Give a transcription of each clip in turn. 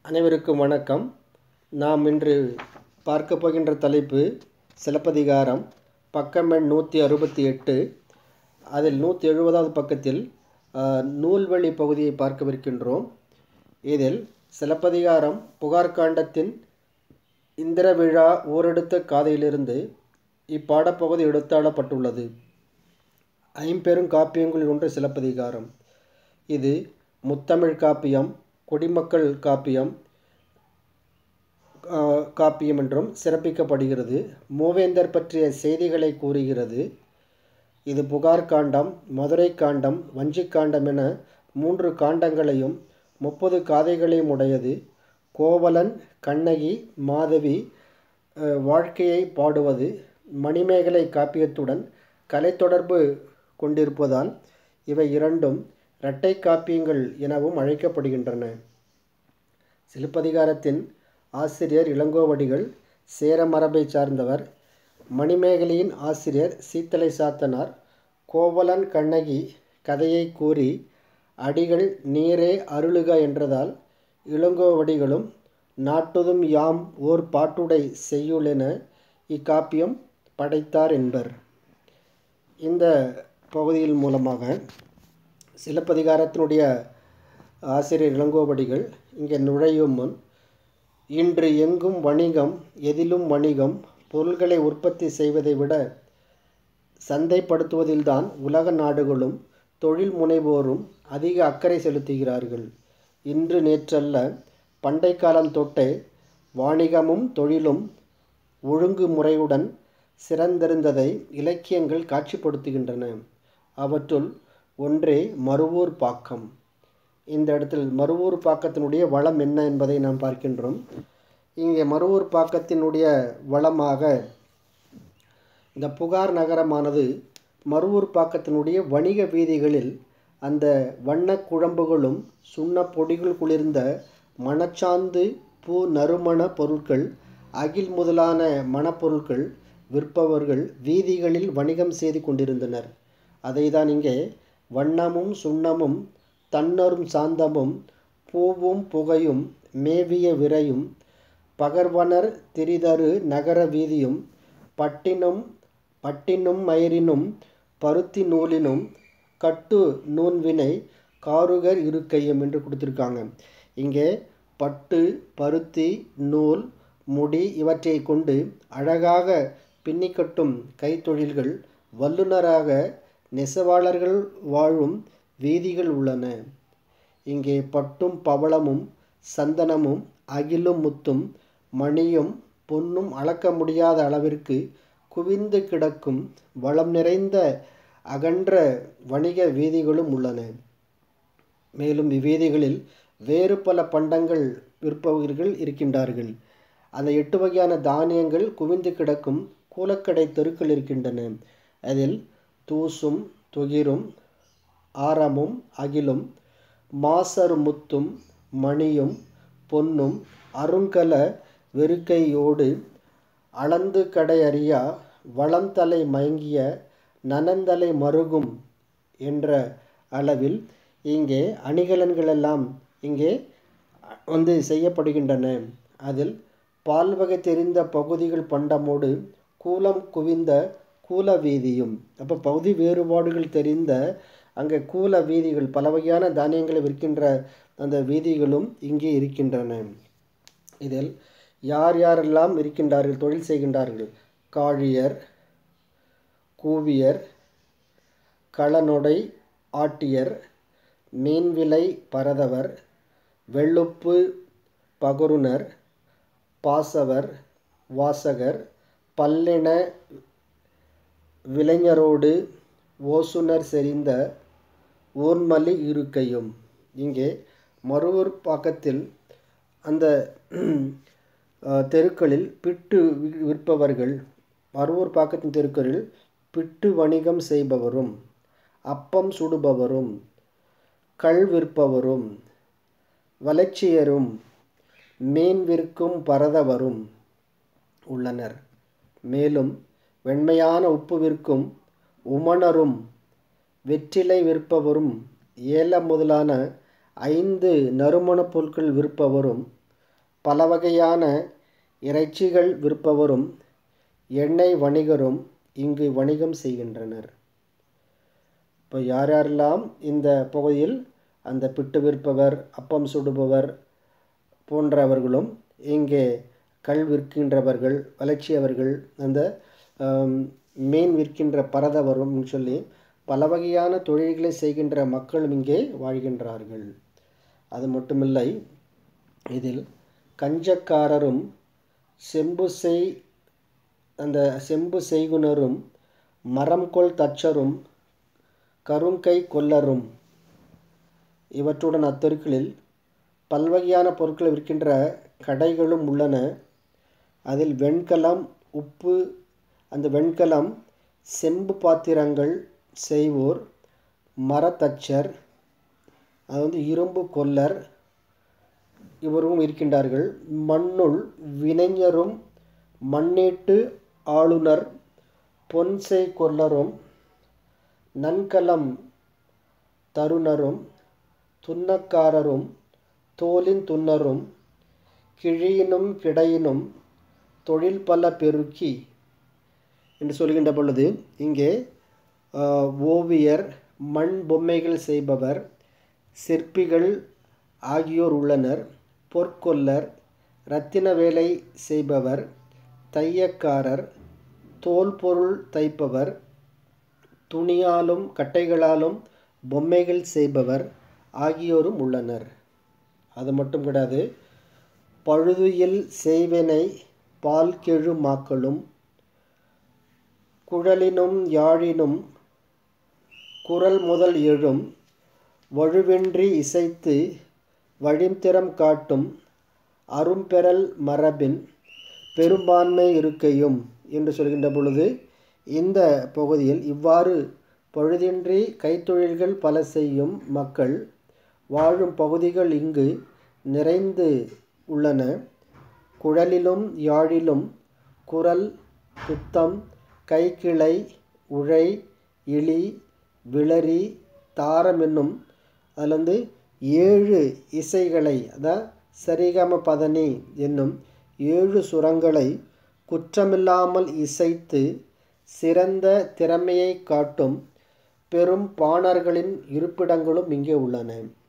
அனைவருக்கும் வணக்கம் நாம் இன்று பார்க்க போகின்ற தலைப்பு சிலப்பதிகாரம் பக்கம் எண் நூற்றி அறுபத்தி எட்டு அதில் நூற்றி எழுபதாவது பக்கத்தில் ஆஹ், நூல்வழி பகுதியை பார்க்கவிருக்கின்றோம் இதில் சிலப்பதிகாரம் புகார் காண்டத்தின் இந்திர விழா ஓரெடுத்த காதையிலிருந்து இப்பாடப்பகுதி எடுத்தாளப்பட்டுள்ளது ஐம்பெரும் காப்பியங்களில் ஒன்று சிலப்பதிகாரம் இது முத்தமிழ் காப்பியம் குடிமக்கள் காப்பியம் ஆ, காப்பியம் என்றும் சிறப்பிக்கப்படுகிறது மூவேந்தர் பற்றிய செய்திகளை கூறுகிறது இது புகார் காண்டம் மதுரை காண்டம் வஞ்சிக் காண்டம் என மூன்று காண்டங்களையும் முப்பது காதைகளையும் உடையது கோவலன் கண்ணகி மாதவி அஹ், வாழ்க்கையை பாடுவது மணிமேகலை காப்பியத்துடன் கலை தொடர்பு கொண்டிருப்பதால் இவை இரண்டும் இரட்டை காப்பியங்கள் எனவும் அழைக்கப்படுகின்றன சிலப்பதிகாரத்தின் ஆசிரியர் இளங்கோவடிகள் சேர மரபைச் சார்ந்தவர் மணிமேகலையின் ஆசிரியர் சீத்தலை சாத்தனார் கோவலன் கண்ணகி கதையை கூறி அடிகள் நீரே அருளுக என்றதால் இளங்கோவடிகளும் நாட்டுதும் யாம் ஓர் பாட்டுடை செய்யுளென இக்காப்பியம் படைத்தார் என்பர் இந்த பகுதியில் மூலமாக சிலப்பதிகாரத்தினுடைய ஆசிரியர் இளங்கோவடிகள் இங்கே நுழையும் முன் இன்று எங்கும் வணிகம் எதிலும் வணிகம் பொருள்களை உற்பத்தி செய்வதை விட சந்தைப்படுத்துவதில்தான் உலக நாடுகளும் தொழில் முனைவோரும் அதிக அக்கறை செலுத்துகிறார்கள் இன்று நேற்றல்ல பண்டை காலம் தொட்டே வாணிகமும் தொழிலும் ஒழுங்குமுறையுடன் சிறந்திருந்ததை இலக்கியங்கள் காட்சிப்படுத்துகின்றன அவற்றுள் ஒன்றே மருவூர் பாக்கம் இந்த இடத்தில் மருவூர் பாக்கத்தினுடைய வளம் என்ன என்பதை நாம் பார்க்கின்றோம் இங்கே மருவூர் பாக்கத்தினுடைய வளமாக இந்த புகார் நகரமானது மருவூர் பாக்கத்தினுடைய வணிக வீதிகளில் அந்த வண்ணக் குழம்புகளும் சுண்ணப் பொடிகள் குளிர்ந்த மணச்சாந்து பூ நறுமண பொருட்கள் அகில் முதலான மணப்பொருட்கள் விற்பவர்கள் வீதிகளில் வணிகம் செய்து கொண்டிருந்தனர் அதை தான் இங்கே வண்ணமும் சுண்ணமும் தன்னரும் சாந்தமும் பூவும் புகையும் மேவிய விரையும் பகர்வனர் திரிதரு நகர வீதியும் பட்டினும் பட்டினும் மயிரினும் பருத்தி நூலினும் கட்டு நூன்வினை காருகர் இருக்கையும் என்று கொடுத்துருக்காங்க இங்கே பட்டு பருத்தி நூல் முடி இவற்றை கொண்டு அழகாக பின்னிக்கட்டும் கைத்தொழில்கள் வல்லுநராக நெசவாளர்கள் வாழும் வீதிகள் உள்ளன இங்கே பட்டும் பவளமும் சந்தனமும் அகிலும் முத்தும் மணியும் பொன்னும் அளக்க முடியாத அளவிற்கு குவிந்து கிடக்கும் வளம் நிறைந்த அகன்ற வணிக வீதிகளும் உள்ளன மேலும் இவ்வீதிகளில் வேறு பல பண்டங்கள் விற்பவர்கள் இருக்கின்றார்கள் அந்த எட்டு வகையான தானியங்கள் குவிந்து கிடக்கும் கூலக்கடை தெருக்கள் இருக்கின்றன அதில் தூசும் துகிரும் ஆரமும் அகிலும் மாசரு முத்தும் மணியும் பொன்னும் அருங்கல வெறுக்கையோடு அளந்து கடை அறியா வளந்தலை மயங்கிய நனந்தலை மருகும் என்ற அளவில் இங்கே அணிகலன்களெல்லாம் இங்கே வந்து செய்யப்படுகின்றன அதில் பால்வகை தெரிந்த பகுதிகள் பண்டமோடு கூலம் குவிந்த கூல வீதியும் அப்போ பகுதி வேறுபாடுகள் தெரிந்த அங்கே கூல வீதிகள் பல வகையான தானியங்களை விற்கின்ற அந்த வீதிகளும் இங்கே இருக்கின்றன இதில் யார் யாரெல்லாம் இருக்கின்றார்கள் தொழில் செய்கின்றார்கள் காழியர் கூவியர் களநொடை ஆட்டியர் மீன்விலை பரதவர் வெள்ளுப்பு பகுருனர் பாசவர் வாசகர் பல்லின விளைஞரோடு ஓசுனர் செறிந்த ஊர்மலி இருக்கையும் இங்கே மருவூர் பாக்கத்தில் அந்த அஹ், தெருக்களில் பிட்டு வி- விற்பவர்கள் மருவூர் பாக்கத்தின் தெருக்களில் பிட்டு வணிகம் செய்பவரும் அப்பம் சுடுபவரும் கள் விற்பவரும் வளர்ச்சியரும் மீன் விற்கும் பரதவரும் உள்ளனர் மேலும் வெண்மையான உப்பு விற்கும் உமணரும் வெற்றிலை விற்பவரும் ஏலம் முதலான ஐந்து நறுமணப் பொருட்கள் விற்பவரும் பல வகையான இறைச்சிகள் விற்பவரும் எண்ணெய் வணிகரும் இங்கு வணிகம் செய்கின்றனர் இப்போ யார் யாரெல்லாம் இந்த பகுதியில் அந்த பிட்டு விற்பவர் அப்பம் சுடுபவர் போன்றவர்களும் இங்கே கல் விற்கின்றவர்கள் வளர்ச்சியவர்கள் அந்த ஆம், மீன் விற்கின்ற பரதவரும் சொல்லி பல வகையான தொழில்களை செய்கின்ற மக்களும் இங்கே வாழ்கின்றார்கள் அது மட்டுமில்லை இதில் கஞ்சக்காரரும் செம்பு செய் அந்த செம்பு செய்குனரும் மரம்கொள் தச்சரும் கருங்கை கொல்லரும் இவற்றுடன் அத்தெருக்களில் பல்வகையான பொருட்களை விற்கின்ற கடைகளும் உள்ளன அதில் வெண்கலம் உப்பு அந்த வெண்கலம் செம்பு பாத்திரங்கள் செய்வோர் மரத்தச்சர் அது வந்து இரும்பு கொல்லர் இவரும் இருக்கின்றார்கள் மண்ணுள் வினைஞரும் மண்ணேட்டு ஆளுநர் பொன்சை கொல்லரும் நன்கலம் தருணரும் துன்னக்காரரும் தோலின் துன்னரும் கிழியினும் கிடையினும் தொழில் பல பெருக்கி என்று சொல்கின்ற பொழுது இங்கே ஆஹ், ஓவியர் மண் பொம்மைகள் செய்பவர் சிற்பிகள் ஆகியோர் உள்ளனர் பொற்கொல்லர் இரத்தின வேலை செய்பவர் தையக்காரர் தோல் பொருள் தைப்பவர் துணியாலும் கட்டைகளாலும் பொம்மைகள் செய்பவர் ஆகியோரும் உள்ளனர் அது மட்டும் கிடையாது பழுதுயில் செய்வினை பால் கெழு மாக்களும் குழலினும் யாழினும் குரல் முதல் எழும் வழுவின்றி இசைத்து வழித்திறம் காட்டும் அரும்பெறல் மரபின் பெரும்பான்மை இருக்கையும் என்று சொல்கின்ற பொழுது இந்த பகுதியில் இவ்வாறு பழுதின்றி கைத்தொழில்கள் பல செய்யும் மக்கள் வாழும் பகுதிகள் இங்கு நிறைந்து உள்ளன குழலிலும் யாழிலும் குரல் குத்தம் கைக்கிளை உழை இழி விளரி தாரம் என்னும் அதில் வந்து ஏழு இசைகளை அதான் சரிகம பதனி என்னும் ஏழு சுரங்களை குற்றமில்லாமல் இசைத்து சிறந்த திறமையை காட்டும் பெரும் பாணர்களின் இருப்பிடங்களும் இங்கே உள்ளன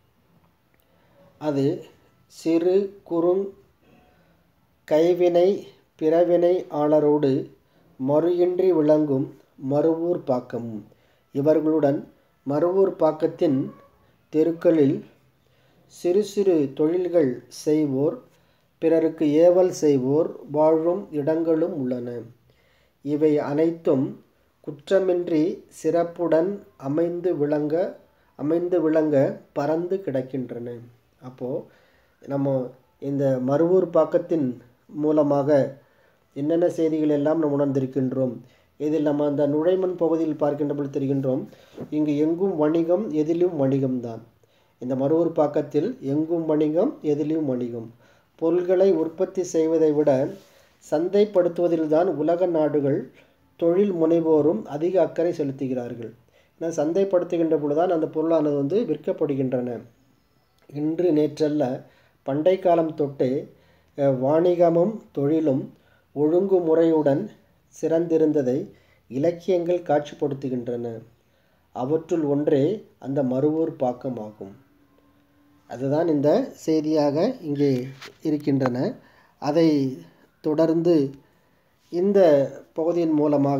அது சிறு குறுங் கைவினை பிறவினை ஆளரோடு மறுயின்றி விளங்கும் மறுவூர் பாக்கம் இவர்களுடன் மறுவூர் பாக்கத்தின் தெருக்களில் சிறு சிறு தொழில்கள் செய்வோர் பிறருக்கு ஏவல் செய்வோர் வாழும் இடங்களும் உள்ளன இவை அனைத்தும் குற்றமின்றி சிறப்புடன் அமைந்து விளங்க அமைந்து விளங்க பறந்து கிடக்கின்றன அப்போது நம்ம இந்த மறுவூர் பாக்கத்தின் மூலமாக என்னென்ன செய்திகள் எல்லாம் நாம் உணர்ந்திருக்கின்றோம் இதில் நம்ம அந்த நுழைமண் பகுதியில் பார்க்கின்ற பொழுது தெரிகின்றோம் இங்கு எங்கும் வணிகம் எதிலும் வணிகம்தான் இந்த மறுவூர் பாக்கத்தில் எங்கும் வணிகம் எதிலும் வணிகம் பொருள்களை உற்பத்தி செய்வதை விட சந்தைப்படுத்துவதில்தான் உலக நாடுகள் தொழில் முனைவோரும் அதிக அக்கறை செலுத்துகிறார்கள் ஏன்னா சந்தைப்படுத்துகின்ற பொழுதுதான் அந்த பொருளானது வந்து விற்கப்படுகின்றன இன்று நேற்றல்ல பண்டை காலம் தொட்டே அஹ், வாணிகமும் தொழிலும் ஒழுங்குமுறையுடன் சிறந்திருந்ததை இலக்கியங்கள் காட்சிப்படுத்துகின்றன அவற்றுள் ஒன்றே அந்த மறுவூர் பாக்கமாகும் அதுதான் இந்த செய்தியாக இங்கே இருக்கின்றன அதை தொடர்ந்து இந்த பகுதியின் மூலமாக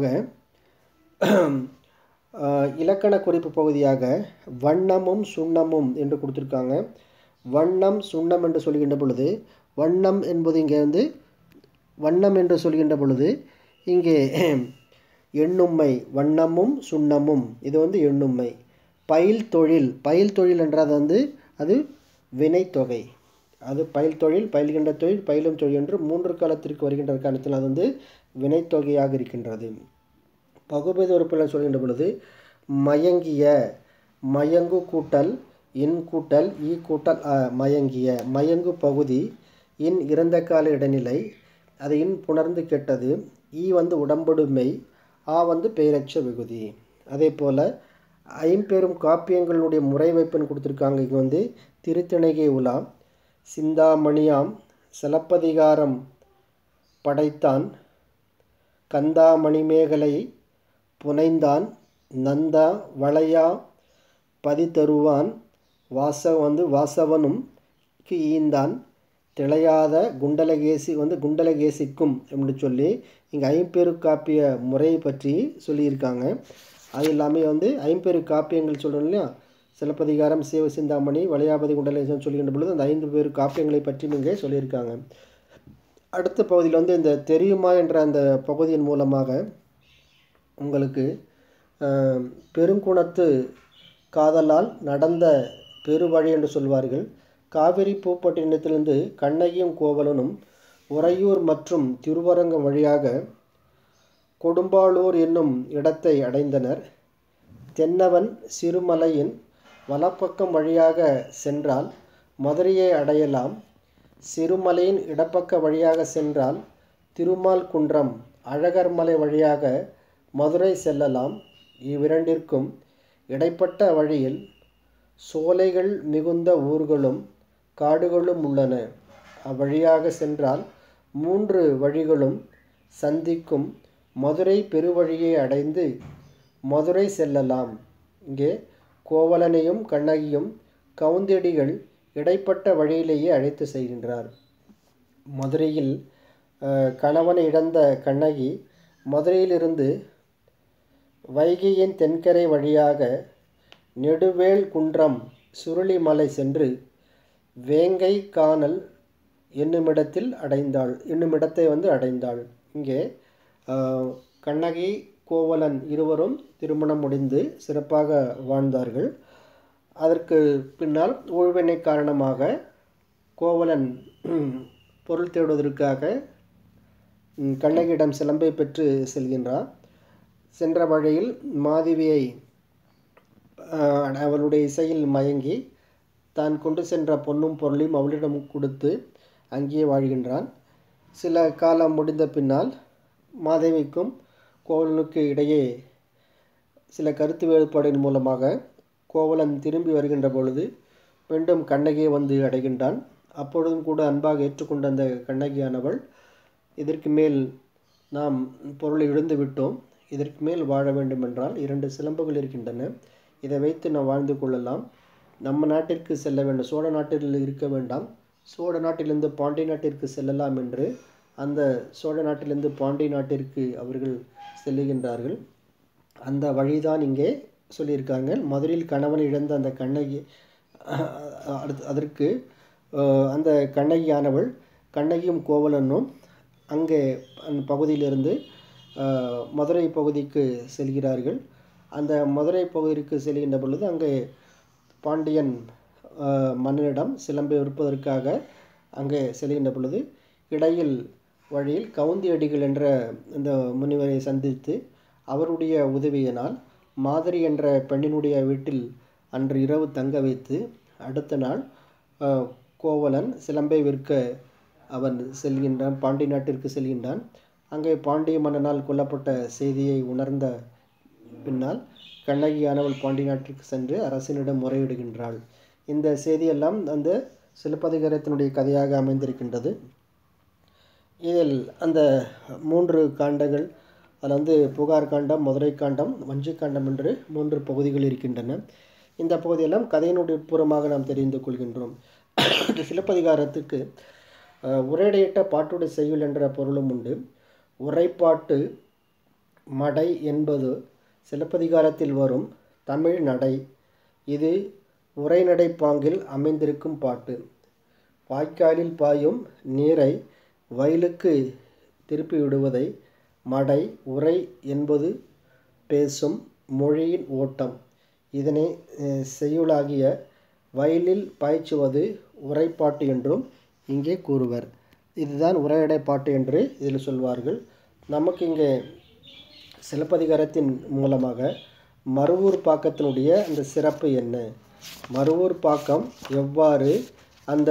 ஆஹ், இலக்கண குறிப்பு பகுதியாக வண்ணமும் சுண்ணமும் என்று கொடுத்துருக்காங்க வண்ணம் சுண்ணம் என்று சொல்கின்ற பொழுது வண்ணம் என்பது இங்கே வந்து வண்ணம் என்று சொல்கின்ற பொழுது இங்கே எண்ணும்மை வண்ணமும் சுண்ணமும் இது வந்து எண்ணும்மை பயில் தொழில் பயில் தொழில் என்றது வந்து அது வினைத்தொகை அது பயில் தொழில் பயில்கின்ற தொழில் பயிலும் தொழில் என்று மூன்று காலத்திற்கு வருகின்ற காலத்தில் அது வந்து வினைத்தொகையாக இருக்கின்றது பகுபேத உறுப்பினர் சொல்கின்ற பொழுது மயங்கிய மயங்கு கூட்டல் இன் கூட்டல் ஈ கூட்டல் அ, மயங்கிய மயங்கு பகுதி இன் இறந்த கால இடைநிலை அது இன் புணர்ந்து கெட்டது ஈ வந்து உடம்படுமை ஆ வந்து பெயரச்ச விகுதி அதே போல் ஐம்பெரும் காப்பியங்களுடைய முறை வைப்புன்னு கொடுத்துருக்காங்க இங்கே வந்து திருத்திணைகை உலா சிந்தாமணியாம் சிலப்பதிகாரம் படைத்தான் கந்தா மணிமேகலை புனைந்தான் நந்தா வளையா பதித்தருவான் வாச வந்து வாசவனும் ஈந்தான் திளையாத குண்டலகேசி வந்து குண்டலகேசிக்கும் அப்படின்னு சொல்லி இங்கே ஐம்பெரு காப்பிய முறையை பற்றி சொல்லியிருக்காங்க அது எல்லாமே வந்து ஐம்பெரு காப்பியங்கள் சொல்கிறோம் இல்லையா சிலப்பதிகாரம் சிவ சிந்தாமணி வளையாபதி குண்டலேசன் சொல்லுகின்ற பொழுது அந்த ஐந்து பேர் காப்பியங்களை பற்றி இங்கே சொல்லியிருக்காங்க அடுத்த பகுதியில் வந்து இந்த தெரியுமா என்ற அந்த பகுதியின் மூலமாக உங்களுக்கு பெருங்குணத்து காதலால் நடந்த பெருவழி என்று சொல்வார்கள் காவிரி பூப்பட்டினத்திலிருந்து கண்ணகியும் கோவலனும் உறையூர் மற்றும் திருவரங்கம் வழியாக கொடும்பாளூர் என்னும் இடத்தை அடைந்தனர் தென்னவன் சிறுமலையின் வலப்பக்கம் வழியாக சென்றால் மதுரையை அடையலாம் சிறுமலையின் இடப்பக்க வழியாக சென்றால் திருமால் குன்றம் அழகர் மலை வழியாக மதுரை செல்லலாம் இவ்விரண்டிற்கும் இடைப்பட்ட வழியில் சோலைகள் மிகுந்த ஊர்களும் காடுகளும் உள்ளன அவ்வழியாக சென்றால் மூன்று வழிகளும் சந்திக்கும் மதுரை பெருவழியை அடைந்து மதுரை செல்லலாம் இங்கே கோவலனையும் கண்ணகியும் கவுந்தடிகள் இடைப்பட்ட வழியிலேயே அழைத்து செல்கின்றார் மதுரையில் கணவனை இழந்த கண்ணகி மதுரையிலிருந்து வைகையின் தென்கரை வழியாக நெடுவேல் குன்றம் சுருளிமலை சென்று வேங்கை காணல் என்னுமிடத்தில் அடைந்தாள் என்னுமிடத்தை வந்து அடைந்தாள் இங்கே கண்ணகி கோவலன் இருவரும் திருமணம் முடிந்து சிறப்பாக வாழ்ந்தார்கள் அதற்கு பின்னால் ஊழ்வினை காரணமாக கோவலன் பொருள் தேடுவதற்காக கண்ணகியிடம் சிலம்பை பெற்று செல்கின்றார் சென்ற வழியில் மாதவியை அவளுடைய இசையில் மயங்கி தான் கொண்டு சென்ற பொன்னும் பொருளையும் அவளிடம் கொடுத்து அங்கேயே வாழ்கின்றான் சில காலம் முடிந்த பின்னால் மாதவிக்கும் கோவலனுக்கு இடையே சில கருத்து வேறுபாடின் மூலமாக கோவலன் திரும்பி வருகின்ற பொழுது மீண்டும் கண்ணகியை வந்து அடைகின்றான் அப்பொழுதும் கூட அன்பாக ஏற்றுக்கொண்ட அந்த கண்ணகியானவள் இதற்கு மேல் நாம் பொருளை இழந்து விட்டோம் இதற்கு மேல் வாழ வேண்டும் என்றால் இரண்டு சிலம்புகள் இருக்கின்றன இதை வைத்து நாம் வாழ்ந்து கொள்ளலாம் நம்ம நாட்டிற்கு செல்ல வேண்டும் சோழ நாட்டில் இருக்க வேண்டாம் சோழ நாட்டிலிருந்து பாண்டிய நாட்டிற்கு செல்லலாம் என்று அந்த சோழ நாட்டிலிருந்து பாண்டிய நாட்டிற்கு அவர்கள் செல்லுகின்றார்கள் அந்த வழிதான் இங்கே சொல்லியிருக்காங்க மதுரையில் கணவன் இழந்த அந்த கண்ணகி அதற்கு அந்த கண்ணகியானவள் கண்ணகியும் கோவலனும் அங்கே அந்த பகுதியிலிருந்து மதுரை பகுதிக்கு செல்கிறார்கள் அந்த மதுரை பகுதிக்கு செல்கின்ற பொழுது அங்கே பாண்டியன் மன்னனிடம் சிலம்பை விற்பதற்காக அங்கே செல்கின்ற பொழுது இடையில் வழியில் கவுந்தி அடிகள் என்ற இந்த முனிவரை சந்தித்து அவருடைய உதவியினால் மாதிரி என்ற பெண்ணினுடைய வீட்டில் அன்று இரவு தங்க வைத்து அடுத்த நாள் கோவலன் சிலம்பை விற்க அவன் செல்கின்றான் பாண்டி நாட்டிற்கு செல்கின்றான் அங்கே பாண்டிய மன்னனால் கொல்லப்பட்ட செய்தியை உணர்ந்த பின்னால் கண்ணகியானவள் பாண்டி நாட்டிற்கு சென்று அரசனிடம் முறையிடுகின்றாள் இந்த செய்தியெல்லாம் அந்த சிலப்பதிகாரத்தினுடைய கதையாக அமைந்திருக்கின்றது இதில் அந்த மூன்று காண்டங்கள் அதில் வந்து புகார் காண்டம் மதுரை காண்டம் வஞ்சி காண்டம் என்று மூன்று பகுதிகள் இருக்கின்றன இந்த பகுதியெல்லாம் கதையினுடைய புறமாக நாம் தெரிந்து கொள்கின்றோம் இந்த சிலப்பதிகாரத்துக்கு உரையிடையிட்ட பாட்டுடைய செய்யுள் என்ற பொருளும் உண்டு உரைப்பாட்டு மடை என்பது சிலப்பதிகாரத்தில் வரும் தமிழ் நடை இது உரைநடை பாங்கில் அமைந்திருக்கும் பாட்டு வாய்க்காலில் பாயும் நீரை வயலுக்கு திருப்பி விடுவதை மடை உரை என்பது பேசும் மொழியின் ஓட்டம் இதனை செய்யுளாகிய வயலில் பாய்ச்சுவது உரைப்பாட்டு என்றும் இங்கே கூறுவர் இதுதான் உரையடை பாட்டு என்று இதில் சொல்வார்கள் நமக்கு இங்கே சிலப்பதிகாரத்தின் மூலமாக மருவூர் பாக்கத்தினுடைய அந்த சிறப்பு என்ன மருவூர் பாக்கம் எவ்வாறு அந்த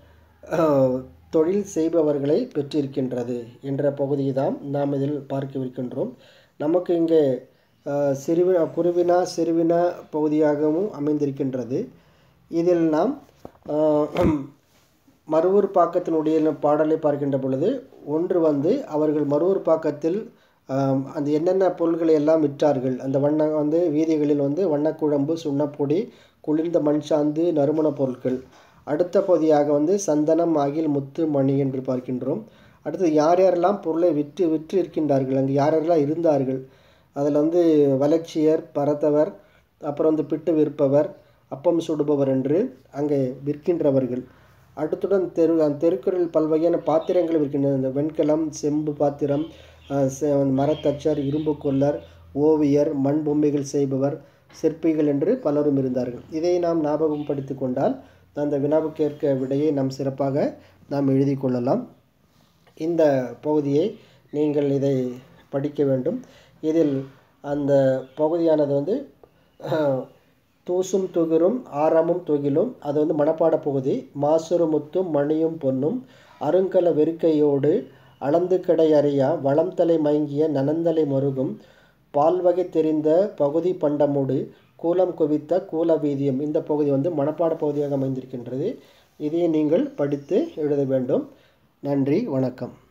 தொழில் செய்பவர்களை பெற்றிருக்கின்றது என்ற பகுதியை தான் நாம் இதில் பார்க்கவிருக்கின்றோம் நமக்கு இங்கே சிறுவினா குருவினா சிறுவினா பகுதியாகவும் அமைந்திருக்கின்றது இதில் நாம் மறுவூர் பாக்கத்தினுடைய பாடலை பார்க்கின்ற பொழுது ஒன்று வந்து அவர்கள் மறுவூர் பாக்கத்தில் ஆம், அந்த என்னென்ன பொருள்களை எல்லாம் விற்றார்கள் அந்த வண்ண வந்து வீதிகளில் வந்து வண்ணக்குழம்பு சுண்ணப்பொடி குளிர்ந்த மண் சாந்து நறுமணப் பொருட்கள் அடுத்த பகுதியாக வந்து சந்தனம் அகில் முத்து மணி என்று பார்க்கின்றோம் அடுத்து யார் யாரெல்லாம் பொருளை விற்று விற்று இருக்கின்றார்கள் அங்கு யார் யாரெல்லாம் இருந்தார்கள் அதில் வந்து வளர்ச்சியர் பரத்தவர் அப்புறம் வந்து பிட்டு விற்பவர் அப்பம் சுடுபவர் என்று அங்கே விற்கின்றவர்கள் அடுத்துடன் தெரு அந்த தெருக்களில் பல்வகையான பாத்திரங்கள் இருக்கின்றன இந்த வெண்கலம் செம்பு பாத்திரம் அஹ், செ- மரத்தச்சர் இரும்பு கொல்லர் ஓவியர் மண் பொம்மைகள் செய்பவர் சிற்பிகள் என்று பலரும் இருந்தார்கள் இதை நாம் ஞாபகம் படித்து கொண்டால் அந்த வினாவுக்கேற்க விடையை நாம் சிறப்பாக நாம் எழுதி கொள்ளலாம் இந்த பகுதியை நீங்கள் இதை படிக்க வேண்டும் இதில் அந்த பகுதியானது வந்து அஹ், தூசும் துகிரும் ஆரமும் துகிலும் அது வந்து மனப்பாட பகுதி மாசுறு முத்தும் மணியும் பொன்னும் அருங்கல வெறுக்கையோடு அளந்து கடை அறியா வளம் தலை மயங்கிய நனந்தலை மருகும் பால்வகை தெரிந்த பகுதி பண்டமோடு கூலம் குவித்த கூல வீதியம் இந்த பகுதி வந்து மனப்பாட பகுதியாக அமைந்திருக்கின்றது இதை நீங்கள் படித்து எழுத வேண்டும் நன்றி வணக்கம்